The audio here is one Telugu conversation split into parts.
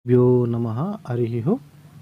భ్యో నమ హరి ఓం.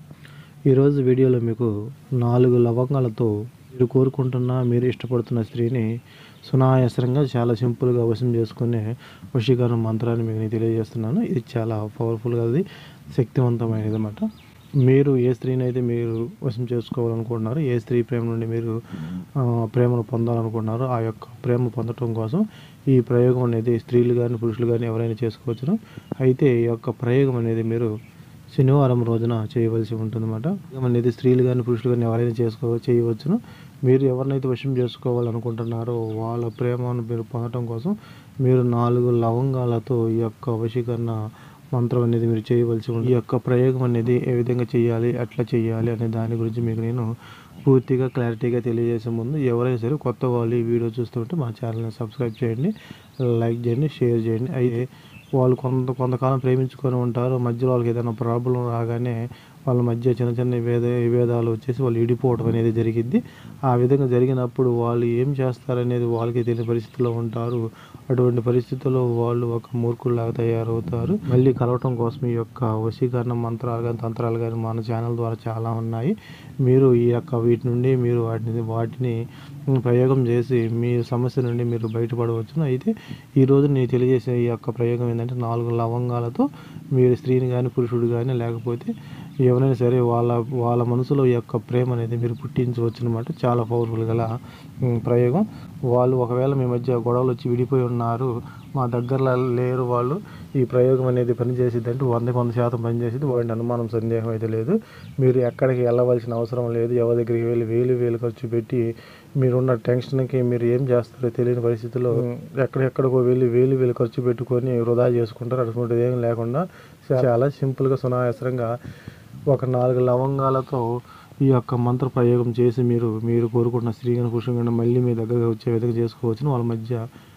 ఈరోజు వీడియోలో మీకు నాలుగు లవంగాలతో మీరు కోరుకుంటున్న మీరు ఇష్టపడుతున్న స్త్రీని సునాయాసంగా చాలా సింపుల్గా వశం చేసుకునే వశీకరణ మంత్రాన్ని మీకు నేను తెలియజేస్తున్నాను ఇది చాలా పవర్ఫుల్గా అది శక్తివంతమైనది అన్నమాట మీరు ఏ స్త్రీని అయితే మీరు వశం చేసుకోవాలనుకుంటున్నారో ఏ స్త్రీ ప్రేమ నుండి మీరు ఆ, ప్రేమను పొందాలనుకుంటున్నారో ఆ యొక్క ప్రేమ పొందటం కోసం ఈ ప్రయోగం అనేది స్త్రీలు కానీ పురుషులు కానీ ఎవరైనా చేసుకోవచ్చును అయితే ఈ యొక్క ప్రయోగం అనేది మీరు శనివారం రోజున చేయవలసి ఉంటుందన్నమాట అనేది స్త్రీలు కానీ పురుషులు కానీ ఎవరైనా చేసుకో చేయవచ్చును మీరు ఎవరినైతే వశం చేసుకోవాలనుకుంటున్నారో వాళ్ళ ప్రేమను మీరు పొందడం కోసం మీరు నాలుగు లవంగాలతో ఈ యొక్క వశీకరణ మంత్రం అనేది మీరు చేయవలసి ఉంది ఈ యొక్క ప్రయోగం అనేది ఏ విధంగా చేయాలి ఎట్లా చేయాలి అనే దాని గురించి మీకు నేను పూర్తిగా క్లారిటీగా తెలియజేసే ముందు ఎవరైనా సరే కొత్త వాళ్ళు ఈ వీడియో చూస్తుంటే మా ఛానల్ని సబ్స్క్రైబ్ చేయండి లైక్ చేయండి షేర్ చేయండి అయితే వాళ్ళు కొంత కొంతకాలం ప్రేమించుకొని ఉంటారు మధ్యలో వాళ్ళకి ఏదైనా ప్రాబ్లం రాగానే వాళ్ళ మధ్య చిన్న చిన్న విభేద విభేదాలు వచ్చేసి వాళ్ళు ఇడిపోవడం అనేది జరిగింది ఆ విధంగా జరిగినప్పుడు వాళ్ళు ఏం చేస్తారనేది వాళ్ళకి తెలియని పరిస్థితిలో ఉంటారు అటువంటి పరిస్థితుల్లో వాళ్ళు ఒక మూర్ఖుల్లాగా తయారవుతారు మళ్ళీ కలవటం కోసం ఈ యొక్క వశీకరణ మంత్రాలు కానీ తంత్రాలు కానీ మన ఛానల్ ద్వారా చాలా ఉన్నాయి మీరు ఈ యొక్క వీటి నుండి మీరు వాటిని వాటిని ప్రయోగం చేసి మీ సమస్య నుండి మీరు బయటపడవచ్చును అయితే ఈరోజు నేను తెలియజేసే ఈ యొక్క ప్రయోగం ఏంటంటే నాలుగు లవంగాలతో మీరు స్త్రీని కానీ పురుషుడు కానీ లేకపోతే ఎవరైనా సరే వాళ్ళ వాళ్ళ మనసులో ఈ యొక్క ప్రేమ అనేది మీరు పుట్టించవచ్చు అనమాట చాలా పవర్ఫుల్ గల ఉమ్, ప్రయోగం వాళ్ళు ఒకవేళ మీ మధ్య గొడవలు వచ్చి విడిపోయి ఉన్నారు మా దగ్గరలో లేరు వాళ్ళు ఈ ప్రయోగం అనేది పనిచేసిద్ది అంటే వందకి వంద శాతం పనిచేసేది వాడిని అనుమానం సందేహం అయితే లేదు మీరు ఎక్కడికి వెళ్ళవలసిన అవసరం లేదు ఎవరి దగ్గరికి వెళ్ళి వేలు వేలు ఖర్చు పెట్టి మీరున్న టెన్షన్కి మీరు ఏం చేస్తారో తెలియని పరిస్థితిలో ఎక్కడెక్కడికో వెళ్ళి వేలు వేలు ఖర్చు పెట్టుకొని వృధా చేసుకుంటారు అటువంటిది ఏం లేకుండా చాలా సింపుల్గా సునాయాసంగా ఒక నాలుగు లవంగాలతో ఈ యొక్క మంత్ర ప్రయోగం చేసి మీరు మీరు కోరుకున్న స్త్రీ కానీ పురుషుని కానీ మళ్ళీ మీ దగ్గరకు వచ్చే విధంగా చేసుకోవచ్చు వాళ్ళ మధ్య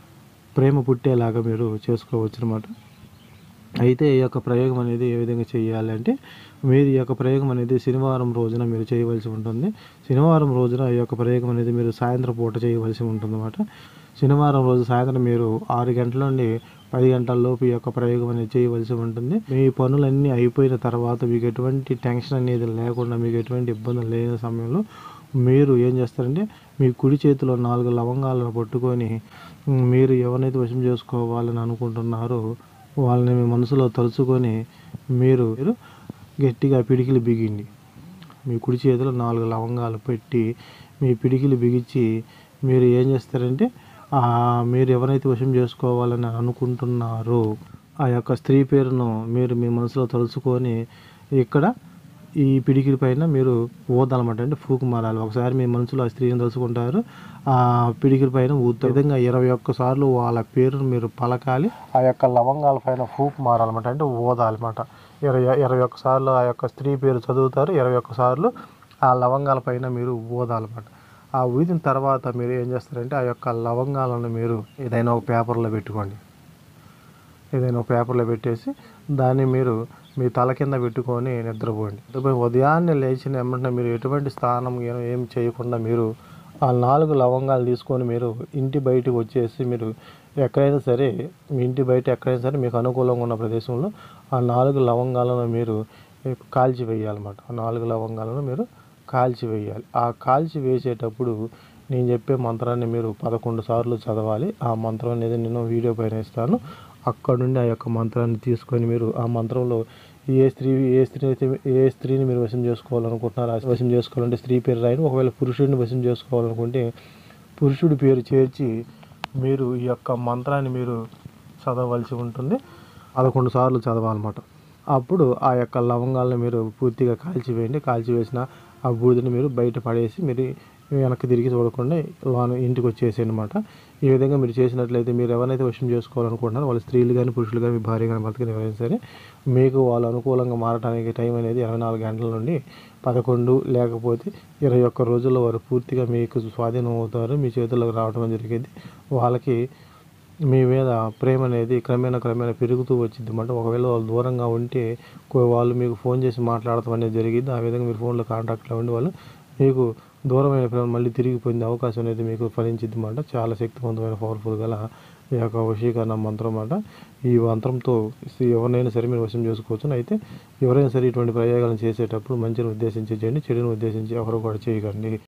ప్రేమ పుట్టేలాగా మీరు చేసుకోవచ్చు అనమాట అయితే ఈ యొక్క ప్రయోగం అనేది ఏ విధంగా చేయాలి అంటే మీరు ఈ యొక్క ప్రయోగం అనేది శనివారం రోజున మీరు చేయవలసి ఉంటుంది శనివారం రోజున ఈ యొక్క ప్రయోగం అనేది మీరు సాయంత్రం పూట చేయవలసి ఉంటుంది అనమాట శనివారం రోజు సాయంత్రం మీరు ఆరు గంటల నుండి పది గంటల లోపు ఈ యొక్క ప్రయోగం అనేది చేయవలసి ఉంటుంది మీ పనులన్నీ అయిపోయిన తర్వాత మీకు ఎటువంటి టెన్షన్ అనేది లేకుండా మీకు ఎటువంటి ఇబ్బందులు లేని సమయంలో మీరు ఏం చేస్తారంటే మీ కుడి చేతిలో నాలుగు లవంగాలను పట్టుకొని ఉమ్, మీరు ఎవరినైతే వశం చేసుకోవాలని అనుకుంటున్నారో వాళ్ళని మీ మనసులో తలుచుకొని మీరు మీరు గట్టిగా పిడికిలు బిగిండి మీ కుడి చేతిలో నాలుగు లవంగాలు పెట్టి మీ పిడికిలు బిగించి మీరు ఏం చేస్తారంటే ఆ మీరు ఎవరైతే వశం చేసుకోవాలని అనుకుంటున్నారో ఆ యొక్క స్త్రీ పేరును మీరు మీ మనసులో తలుచుకొని ఇక్కడ ఈ పిడికిలి పైన మీరు ఊదాలన్నమాట అంటే ఫూకు మారాలి ఒకసారి మీ మనసులో ఆ స్త్రీని తలుచుకుంటారు ఆ పిడికిలి పైన ఊత విధంగా ఇరవై ఒక్క సార్లు వాళ్ళ పేరును మీరు పలకాలి ఆ యొక్క లవంగాల పైన ఫూకు మారాలన్నమాట అంటే ఊదాలన్నమాట ఇరవై ఇరవై ఒక్క సార్లు ఆ యొక్క స్త్రీ పేరు చదువుతారు ఇరవై ఒక్క సార్లు ఆ లవంగాల పైన మీరు ఊదాలన్నమాట ఆ ఊదిన తర్వాత మీరు ఏం చేస్తారంటే ఆ యొక్క లవంగాలను మీరు ఏదైనా ఒక పేపర్లో పెట్టుకోండి ఏదైనా ఒక పేపర్లో పెట్టేసి దాన్ని మీరు మీ తల కింద పెట్టుకొని నిద్రపోండి నిద్రపోయి ఉదయాన్నే లేచిన వెంటనే మీరు ఎటువంటి స్నానం గీనం ఏం చేయకుండా మీరు ఆ నాలుగు లవంగాలు తీసుకొని మీరు ఇంటి బయటకు వచ్చేసి మీరు ఎక్కడైనా సరే మీ ఇంటి బయట ఎక్కడైనా సరే మీకు అనుకూలంగా ఉన్న ప్రదేశంలో ఆ నాలుగు లవంగాలను మీరు కాల్చి వేయాలన్నమాట ఆ నాలుగు లవంగాలను మీరు కాల్చి వేయాలి ఆ కాల్చి వేసేటప్పుడు నేను చెప్పే మంత్రాన్ని మీరు పదకొండు సార్లు చదవాలి ఆ మంత్రం అనేది నేను వీడియో పైన ఇస్తాను అక్కడ నుండి ఆ యొక్క మంత్రాన్ని తీసుకొని మీరు ఆ మంత్రంలో ఏ స్త్రీ ఏ స్త్రీ అయితే ఏ స్త్రీని మీరు వశం చేసుకోవాలనుకుంటున్నారో ఆ వశం చేసుకోవాలంటే స్త్రీ పేరు రాయని ఒకవేళ పురుషుడిని వశం చేసుకోవాలనుకుంటే పురుషుడి పేరు చేర్చి మీరు ఈ యొక్క మంత్రాన్ని మీరు చదవవలసి ఉంటుంది పదకొండు సార్లు చదవాలన్నమాట అప్పుడు ఆ యొక్క లవంగాలను మీరు పూర్తిగా కాల్చివేయండి కాల్చివేసిన ఆ బూడిదని మీరు బయట పడేసి మీరు వెనక్కి తిరిగి చూడకుండా లోన ఇంటికి వచ్చేసి అనమాట ఈ విధంగా మీరు చేసినట్లయితే మీరు ఎవరైతే వశం చేసుకోవాలనుకుంటున్నారో వాళ్ళు స్త్రీలు కానీ పురుషులు కానీ మీ భార్య కానీ భర్త కానీ ఎవరైనా సరే మీకు వాళ్ళు అనుకూలంగా మారడానికి టైం అనేది ఇరవై నాలుగు గంటల నుండి పదకొండు లేకపోతే ఇరవై ఒక్క రోజుల్లో వారు పూర్తిగా మీకు స్వాధీనం అవుతారు మీ చేతుల్లోకి రావడం జరిగింది వాళ్ళకి మీ మీద ప్రేమ అనేది క్రమేణా క్రమేణా పెరుగుతూ వచ్చింది అన్నమాట ఒకవేళ వాళ్ళు దూరంగా ఉంటే కో- వాళ్ళు మీకు ఫోన్ చేసి మాట్లాడటం అనేది జరిగింది ఆ విధంగా మీరు ఫోన్లో కాంటాక్ట్లో ఉండి వాళ్ళు మీకు దూరమైన ప్రేమ మళ్ళీ తిరిగి పొందే అవకాశం అనేది మీకు ఫలించింది అన్నమాట చాలా శక్తివంతమైన పవర్ఫుల్ గల ఈ యొక్క వశీకరణ మంత్రం అన్నమాట ఈ మంత్రంతో ఎవరినైనా సరే మీరు వశం చేసుకోవచ్చు అయితే ఎవరైనా సరే ఇటువంటి ప్రయోగాలను చేసేటప్పుడు మంచిని ఉద్దేశించి చేయండి చెడుని ఉద్దేశించి ఎవరు కూడా చేయకండి